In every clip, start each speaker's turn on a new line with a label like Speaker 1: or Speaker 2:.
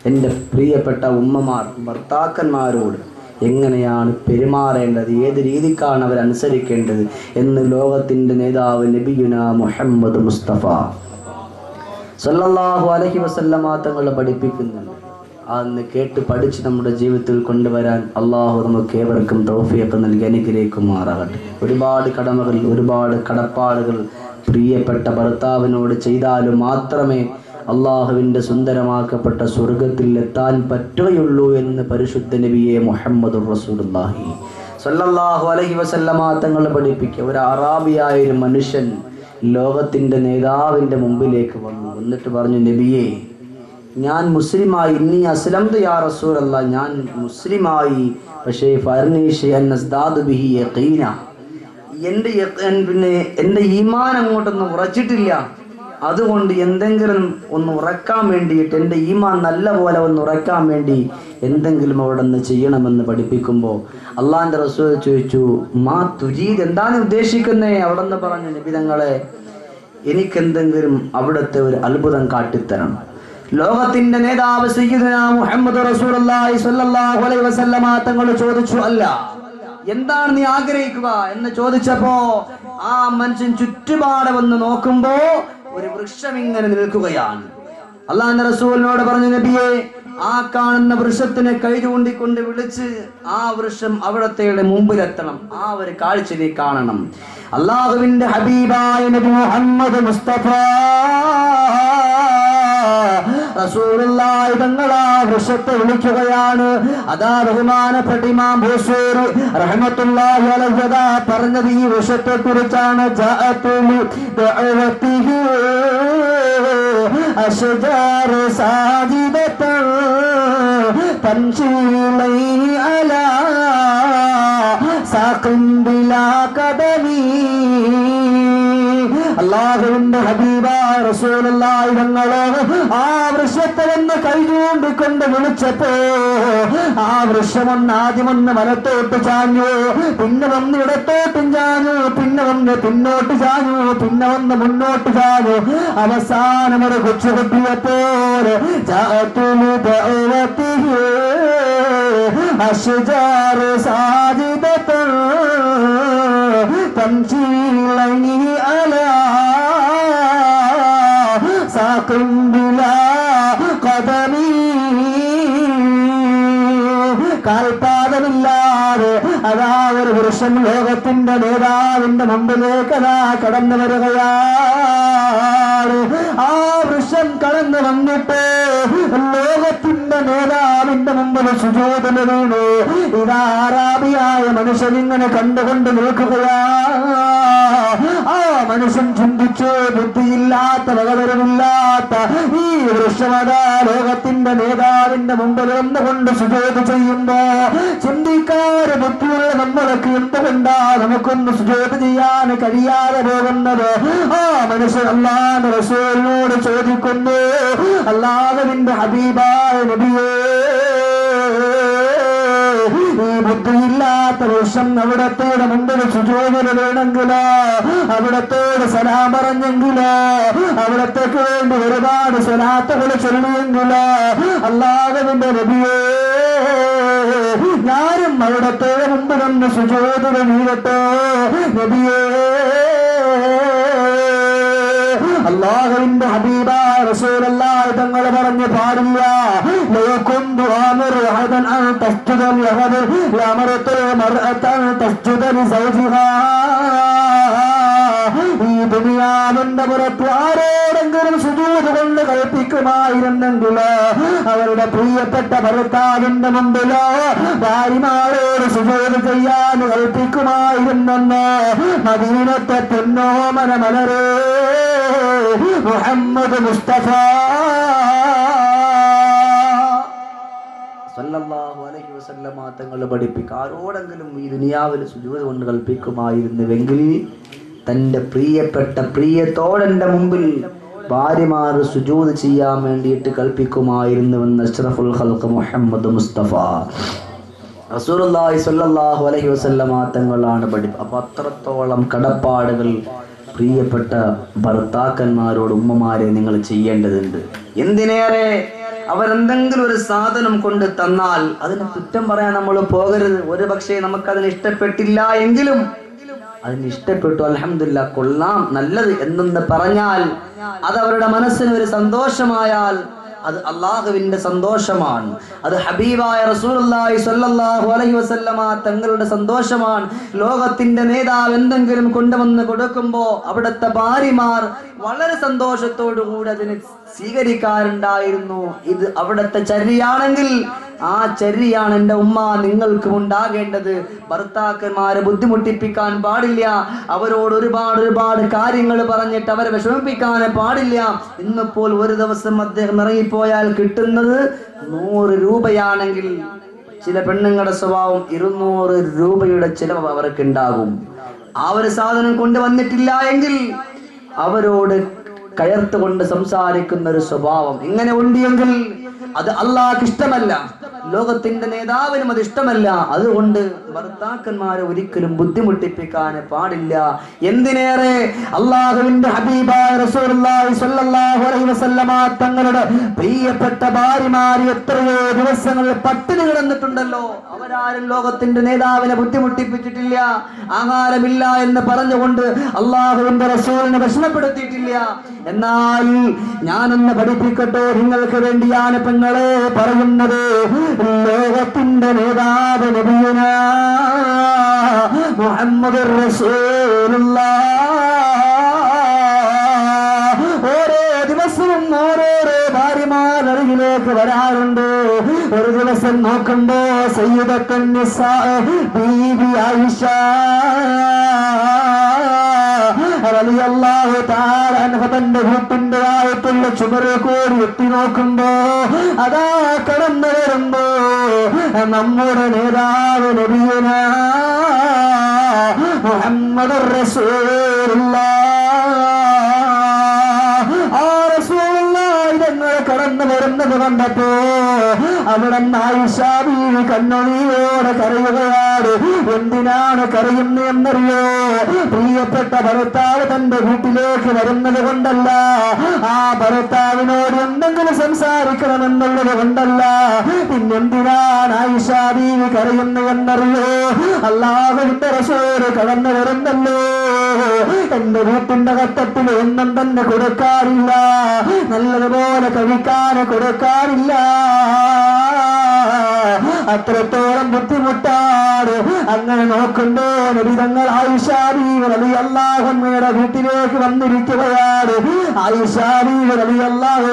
Speaker 1: എൻ്റെ പ്രിയപ്പെട്ട ഉമ്മമാർ ഭർത്താക്കന്മാരോട് എങ്ങനെയാണ് പെരുമാറേണ്ടത് ഏത് രീതിക്കാണ് അവർ അനുസരിക്കേണ്ടത് എന്ന് ലോകത്തിൻ്റെ നേതാവ് നബിയുന മുഹമ്മദ് മുസ്തഫ സല്ലല്ലാഹു അലൈഹി വസല്ലമ തങ്ങൾ പഠിപ്പിക്കുന്നുണ്ട് അന്ന് കേട്ട് പഠിച്ച് നമ്മുടെ ജീവിതത്തിൽ കൊണ്ടുവരാൻ അള്ളാഹു നമുക്ക് ഏവർക്കും തൗഫീഖ് നൽകി അനുഗ്രഹിക്കുമാറാകട്ടെ ഒരുപാട് കടമകൾ ഒരുപാട് കടപ്പാടുകൾ പ്രിയപ്പെട്ട ഭർത്താവിനോട് ചെയ്താലും മാത്രമേ അള്ളാഹുവിൻ്റെ സുന്ദരമാക്കപ്പെട്ട സ്വർഗത്തിൽ എത്താൻ പറ്റുകയുള്ളൂ എന്ന് പരിശുദ്ധ നബിയെ മുഹമ്മദ് റസൂലുള്ളാഹി സല്ലല്ലാഹു അലൈഹി വസല്ലമ തങ്ങൾ പഠിപ്പിക്കുക ഒരു അറാബിയായ ഒരു മനുഷ്യൻ ലോകത്തിൻ്റെ നേതാവിൻ്റെ മുമ്പിലേക്ക് വന്നു എന്നിട്ട് പറഞ്ഞു നബിയെ ഞാൻ മുസ്ലിമായി ഇനി അസ്ലം യാ റസൂലല്ല ഞാൻ മുസ്ലിമായി പക്ഷേ ഫർനീഷ് അന്നസ്ദാദു ബിഹി യഖീന എൻ്റെ യഖീൻ പിന്നെ എൻ്റെ ഈമാൻ അങ്ങോട്ടൊന്നും ഉറച്ചിട്ടില്ല അതുകൊണ്ട് എന്തെങ്കിലും ഒന്ന് ഉറക്കാൻ വേണ്ടിയിട്ട് എൻ്റെ ഈമാൻ നല്ല പോലെ ഒന്ന് ഉറക്കാൻ വേണ്ടി എന്തെങ്കിലും അവിടെ നിന്ന് ചെയ്യണമെന്ന് പഠിപ്പിക്കുമ്പോൾ അള്ളാഹിൻ്റെ റസൂൽ ചോദിച്ചു മാ തുജീദ് എന്താണ് ഉദ്ദേശിക്കുന്നേ അവിടെ നിന്ന് പറഞ്ഞു നിബിതങ്ങളെ എനിക്കെന്തെങ്കിലും അവിടുത്തെ ഒരു അത്ഭുതം കാട്ടിത്തരണം ലോകത്തിന്റെ നേതാവ് സയ്യിദുനാ മുഹമ്മദ് റസൂലുള്ളാഹി സ്വല്ലല്ലാഹു അലൈഹി വസല്ലമ തങ്ങൾ ചോദിച്ചു അല്ല എന്താണ് നീ ആഗ്രഹിക്കുക എന്ന് ചോദിച്ചപ്പോ ആ മനുഷ്യൻ ചുറ്റുപാടെ വന്ന് നോക്കുമ്പോ ഒരു വൃക്ഷം ഇങ്ങനെ നിൽക്കുകയാണ് അള്ളാഹിന്റെ റസൂലിനോട് പറഞ്ഞു നബിയെ ആ കാണുന്ന വൃക്ഷത്തിനെ കൈ ചൂണ്ടിക്കൊണ്ട് വിളിച്ച് ആ വൃക്ഷം അവിടത്തെ മുമ്പിലെത്തണം ആ ഒരു കാഴ്ച നീ കാണണം അള്ളാഹുവിന്റെ ഹബീബായ നബി മുഹമ്മദ് മുസ്തഫ റസൂലുള്ളാഹി തങ്ങൾ ആ വൃക്ഷത്തെ വിളിക്കുകയാണ് അതാ ബഹുമാനപ്പെട്ട ഇമാം ബൂസൂരി റഹ്മത്തുള്ളാഹി അലൈഹി അതാ പറഞ്ഞത് ഈ വൃക്ഷത്തെ കുറിച്ചാണ് ജഅതുലി ദഅവതിഹി أشجار ساجدة تمشي إليه على ساق بلا قدم അള്ളാഹുവിന്റെ ഹബീബ റസൂലുള്ളാഹി തങ്ങള് ആ വൃക്ഷത്തെ ഒന്ന് കൈചൂണ്ടിക്കൊണ്ട് വിളിച്ചപ്പോ ആ വൃക്ഷം ഒന്ന് ആദ്യം ഒന്ന് വലത്തോട്ട് ചാഞ്ഞു പിന്നെ വന്ന് ഇടത്തോട്ടും ചാഞ്ഞു പിന്നെ വന്ന് പിന്നോട്ട് ചാഞ്ഞു പിന്നെ വന്ന് മുന്നോട്ട് ചാഞ്ഞു അവസാനം ഒരു കൊച്ചുകുട്ടിയെപ്പോലെ ചാത്തുലു ദഅവതിഹി أشجار ساجدة تمشي ليله على ساق بلا قدم കാൽപാദമില്ലാതെ അതാ ഒരു വൃക്ഷം ലോകത്തിന്റെ നേതാവിന്റെ മുമ്പിലേക്ക് അതാ കടന്നു വരികയാണ് ആ വൃക്ഷം കടന്നു വന്നിട്ട് ലോകത്തിന്റെ നേതാവിന്റെ മുമ്പിൽ സുജോതന വീണു ഇതാ ആരാബിയായ മനുഷ്യൻ ഇങ്ങനെ കണ്ടുകൊണ്ട് നിൽക്കുകയാ ആ മനുഷ്യൻ ചിന്തിച്ചു ബുദ്ധിയില്ലാത്ത വകവരമില്ലാത്ത ഈ വൃക്ഷമതാ ലോകത്തിന്റെ നേതാവിന്റെ മുമ്പിൽ ഒന്നുകൊണ്ട് സുജോത് ചെയ്യുമ്പോ ചിന്തിക്കാറ് ബുദ്ധിയുള്ള നമ്മളൊക്കെ എന്തുകൊണ്ടാ നമുക്കൊന്ന് സുജോത് ചെയ്യാൻ കഴിയാതെ പോകുന്നത് ആ മനുഷ്യൻ അള്ളാന്റെ റസൂലിനോട് ചോദിക്കുന്നു അള്ളാഹുവിന്റെ ഹബീബായ നബിയേ ഈ ബുദ്ധിയില്ലാത്ത വൃക്ഷം അവിടത്തോടെ മുമ്പിൽ സുജോതിന് വേണമെങ്കിലോ അവിടത്തോട് സലാം പറഞ്ഞെങ്കിലോ അവിടത്തേക്ക് വേണ്ടി ഒരുപാട് സ്വലാത്തുകൾ ചൊല്ലിയെങ്കിലോ അല്ലാഹുവിന്റെ നബിയേ ഞാനും അവിടത്തോടെ മുമ്പ് നിന്ന് സുജോതിന് വീഴട്ടോ നബിയേ അള്ളാഹുവിന്റെ ഹബീബ റസൂലല്ലാഹി തങ്ങൾ പറഞ്ഞു പാടില്ല ലയകുന്തു ആമിറു അഹദൻ അൻ തസ്ജുദ ലഹദ് ലഅമറതു മർഅതൻ തസ്ജുദ ലിസൗജിഹാ ഈ ദുനിയാവിന്റെ പുറത്ത് ആരോടെങ്കിലും സുജൂത് കൊണ്ട് കൽപ്പിക്കുമായിരുന്നെങ്കിലോ അവരുടെ പ്രിയപ്പെട്ട ഭർത്താവിന്റെ മുമ്പിലോ ഭാര്യമാരോട് സുജൂത് ചെയ്യാൻ കൽപ്പിക്കുമായിരുന്നെന്ന് മദീനത്തെ പൊന്നോമന മലരേ മുഹമ്മദ് മുസ്തഫ സല്ലല്ലാഹു അലൈഹി വസല്ലമ തങ്ങൾ പഠിപ്പിക്കുക ആരോടെങ്കിലും ഈ ദുനിയാവിൽ സുജൂത് കൊണ്ട് കൽപ്പിക്കുമായിരുന്നുവെങ്കിൽ തൻ്റെ പ്രിയപ്പെട്ട പ്രിയത്തോടെൻ്റെ മുമ്പിൽ ഭാര്യമാർ സുജൂത് ചെയ്യാൻ വേണ്ടിയിട്ട് കൽപ്പിക്കുമായിരുന്നുവെന്ന് അഷ്റഫുൽ ഖൽഖ് മുഹമ്മദ് മുസ്തഫ റസൂലുള്ളാഹി സ്വല്ലല്ലാഹു അലൈഹി വസല്ലമ തങ്ങളാണ് പഠി അപ്പോൾ അത്രത്തോളം കടപ്പാടുകൾ പ്രിയപ്പെട്ട ഭർത്താക്കന്മാരോട് ഉമ്മമാരെ നിങ്ങൾ ചെയ്യേണ്ടതുണ്ട് എന്തിനേറെ അവരെന്തെങ്കിലും ഒരു സാധനം കൊണ്ട് തന്നാൽ അതിന് കുറ്റം പറയാൻ നമ്മൾ പോകരുത് ഒരു പക്ഷേ നമുക്കതിന് ഇഷ്ടപ്പെട്ടില്ല എങ്കിലും അതിന് ഇഷ്ടപ്പെട്ടു അലഹമില്ല കൊള്ളാം നല്ലത് എന്നൊന്ന് പറഞ്ഞാൽ അത് അവരുടെ മനസ്സിന് ഒരു സന്തോഷമായാൽ അത് അള്ളാഹുവിന്റെ സന്തോഷമാണ് അത് ഹബീബായ റസൂലുള്ളാഹി സ്വല്ലല്ലാഹു അലൈഹി വസല്ലമ തങ്ങളുടെ സന്തോഷമാണ് ലോകത്തിന്റെ നേതാവ് എന്തെങ്കിലും കൊണ്ടുവന്ന് കൊടുക്കുമ്പോൾ അവിടുത്തെ ഭാര്യമാർ വളരെ സന്തോഷത്തോടു കൂടി അതിനെ സ്വീകരിക്കാറുണ്ടായിരുന്നു ഇത് അവിടുത്തെ ചര്യയാണെങ്കിൽ ആ ചര്യയാണ് എൻ്റെ ഉമ്മ നിങ്ങൾക്കും ഉണ്ടാകേണ്ടത് ഭർത്താക്കന്മാരെ ബുദ്ധിമുട്ടിപ്പിക്കാൻ പാടില്ല അവരോട് ഒരുപാട് ഒരുപാട് കാര്യങ്ങൾ പറഞ്ഞിട്ട് അവരെ വിഷമിപ്പിക്കാൻ പാടില്ല ഇന്നിപ്പോൾ ഒരു ദിവസം അദ്ദേഹം ഇറങ്ങിപ്പോയാൽ കിട്ടുന്നത് നൂറ് രൂപയാണെങ്കിൽ ചില പെണ്ണുങ്ങളുടെ സ്വഭാവം ഇരുന്നൂറ് രൂപയുടെ ചിലവ് അവർക്ക് ഉണ്ടാകും ആ ഒരു സാധനം കൊണ്ടുവന്നിട്ടില്ല എങ്കിൽ അവരോട് കയർത്തുകൊണ്ട് സംസാരിക്കുന്ന ഒരു സ്വഭാവം ഇങ്ങനെ ഉണ്ടെങ്കിൽ അത് അള്ളാഹ്ക്ക് ഇഷ്ടമല്ല ലോകത്തിന്റെ നേതാവിനും അത് ഇഷ്ടമല്ല അതുകൊണ്ട് ഭർത്താക്കന്മാരെ ഒരിക്കലും ബുദ്ധിമുട്ടിപ്പിക്കാൻ പാടില്ല എന്തിനേറെ അള്ളാഹുവിന്റെ ഹബീബായ റസൂലുള്ളാഹി സ്വല്ലല്ലാഹു അലൈഹി വസല്ലമ തങ്ങളുടെ പ്രിയപ്പെട്ട ഭാര്യമാർ എത്രയോ ദിവസങ്ങൾ പട്ടിണി കിടന്നിട്ടുണ്ടല്ലോ അവരാരും ലോകത്തിന്റെ നേതാവിനെ ബുദ്ധിമുട്ടിപ്പിച്ചിട്ടില്ല ആഹാരമില്ല എന്ന് പറഞ്ഞുകൊണ്ട് അള്ളാഹുവിന്റെ റസൂലിനെ വിഷമപ്പെടുത്തിയിട്ടില്ല എന്നാൽ ഞാനൊന്ന് പഠിപ്പിക്കട്ടെ നിങ്ങൾക്ക് വേണ്ടിയാണ് പെങ്ങളെ പറയുന്നത് ലോകത്തിന്റെ നേതാവ് നബിയുന മുഹമ്മദ് ഓരോ ദിവസവും ഓരോരോ ഭാര്യമാർ അരികിലേക്ക് വരാറുണ്ട് ഒരു ദിവസം നോക്കുമ്പോ സയ്യിദത്തുൻ നിസാ ബീബി ആയിഷ റളിയല്ലാഹു തആല അൻഹ തന്റെ വീട്ടിന്റെ ആയത്തുള്ള ചുമര് കൂടി എത്തി നോക്കുമ്പോ അതാ കടന്നു വരുമ്പോ നമ്മുടെ നേതാവ് നബിയുന മുഹമ്മദ് ഇതങ്ങൾ കടന്നു വരുന്നത് കണ്ടപ്പോ അവിടെ ആയിഷാബി കണ്ണൊഴിയോടെ കരയുകയാണ് എന്തിനാണ് കരയുന്നത് എന്നറിയോ പ്രിയപ്പെട്ട ഭർത്താവ് തന്റെ വീട്ടിലേക്ക് വരുന്നത് കൊണ്ടല്ല ആ ഭർത്താവിനോട് എന്തെങ്കിലും സംസാരിക്കണമെന്നുള്ളത് കൊണ്ടല്ല പിന്നെന്തിനാണ് ആയിഷാബി കരയുന്നത് എന്നറിയോ അള്ളാഹുവിന്റെ റസൂര് കടന്നു വരുന്നല്ലോ എന്റെ വീട്ടിന്റെ കത്തത്തിൽ ഒന്നും തന്നെ കൊടുക്കാറില്ല നല്ലതുപോലെ കഴിക്കാൻ കൊടുക്കാറില്ല അത്രത്തോളം ബുദ്ധിമുട്ടാണ് അങ്ങനെ നോക്കുമ്പോ നബിതങ്ങൾ ആയിഷാബി റബി അള്ളാഹമ്മയുടെ വീട്ടിലേക്ക് വന്നിരിക്കുകയാണ് ആയിഷാബി റബി അള്ളാഹു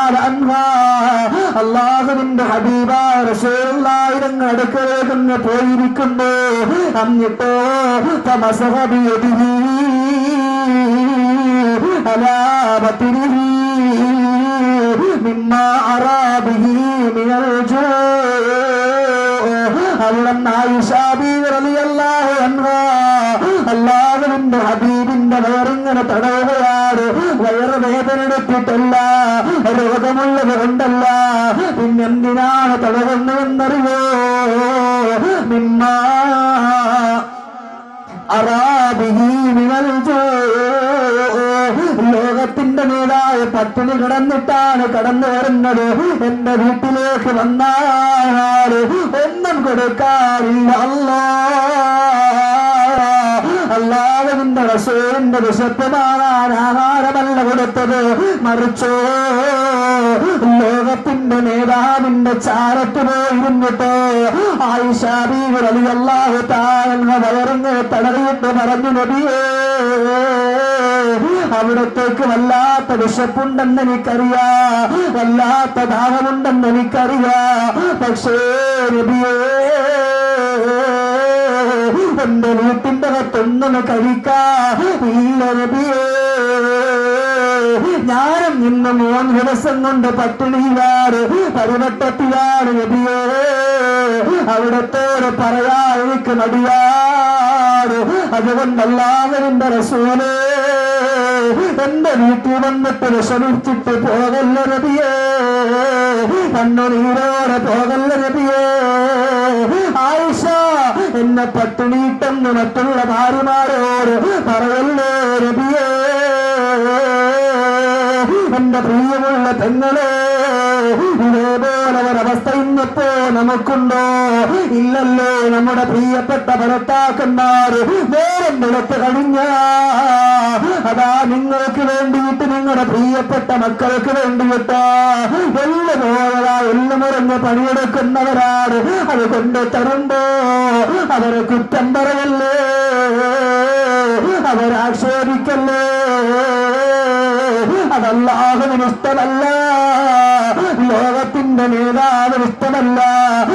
Speaker 1: അള്ളാഹുവിന്റെ ഹബീബായ റസൂലുള്ളാഹിരങ്ങൾ അടുക്കലേക്കൊന്ന് പോയിരിക്കുന്നു എന്നിട്ടോ തമസഹബിയതിഹി അലാ ബത്തിനിഹി മിമ്മ അറാബിഹി മിനൽ ജൂ അള്ളാഹുവിന്റെ ഹബീബിന്റെ വയറിങ്ങനെ തടവുകയാണ് വയറ് വേദന എടുത്തിട്ടല്ല രോഗമുള്ളത് കൊണ്ടല്ല പിന്നെന്തിനാണ് തടവുന്നതെന്നറിയോ മിമ്മ അറാബിഹി മിനൽ ജൂ ലോകത്തിന്റെ നേതായ പട്ടിണി കിടന്നിട്ടാണ് കടന്നു വരുന്നത് എന്റെ വീട്ടിലേക്ക് വന്നാൽ ഒന്നും കൊടുക്കാറില്ല അല്ലാ അല്ലാഹുവിന്റെ റസൂലിന്റെ വിശപ്പ് മാറാൻ ആഹാരമല്ല കൊടുത്തത് മറിച്ചോ ലോകത്തിന്റെ നേതാവിന്റെ ചാരത്ത് പോയിരുന്നിട്ട് ആയിഷാബി അള്ളാഹു താഴ്ന്ന വയറിങ്ങ് തടവിട്ട് പറഞ്ഞു നബിയേ അവിടത്തേക്ക് വല്ലാത്ത വിശപ്പുണ്ടെന്ന് എനിക്കറിയാ വല്ലാത്ത ദാഹമുണ്ടെന്ന് എനിക്കറിയാ പക്ഷേ നബിയേ എന്റെ വീട്ടിന്റെ അകത്തൊന്നും കഴിക്കാ ഇല്ല നബിയേ ഞാനും ഇന്ന് മൂന്ന് ദിവസം കൊണ്ട് പട്ടിണിയിലാണ് പരിവട്ടത്തിലാണ് നബിയേ അവിടത്തോട് പറയാ എനിക്ക് മടിയാണ് അതുകൊണ്ടല്ലാവരിന്റെ റസൂലേ എന്റെ വീട്ടിൽ വന്നിട്ട് വിഷമിച്ചിട്ട് പോകല്ല നബിയേ കണ്ണുനീരോടെ പോകല്ല നബിയേ ആയിഷ എന്നെ പട്ടിണിയിട്ടെന്ന് മറ്റുള്ള ഭാര്യമാരോട് പറയല്ലേ നബിയേ എന്റെ പ്രിയമുള്ള പെങ്ങളെ ഇതേ അതേപോലെ ഒരവസ്ഥ ഇന്നിപ്പോ നമുക്കുണ്ടോ ഇല്ലല്ലോ നമ്മുടെ പ്രിയപ്പെട്ട ഭർത്താക്കന്മാർ നേരം വെളുത്ത് കഴിഞ്ഞ അതാ നിങ്ങൾക്ക് വേണ്ടിയിട്ട് നിങ്ങളുടെ പ്രിയപ്പെട്ട മക്കൾക്ക് വേണ്ടിയിട്ട് എല്ലാം പോയതാ എല്ലാം മുറഞ്ഞ് പണിയെടുക്കുന്നവരാണ് അത് കൊണ്ട് തരുമ്പോ അവരെ കുറ്റം പറയല്ലേ അവരാക്ഷേപിക്കല്ലേ അതല്ലാഹുവിന് ഇഷ്ടമല്ല ലോകത്തിന്റെ നേതാവിന് ഇഷ്ടമല്ല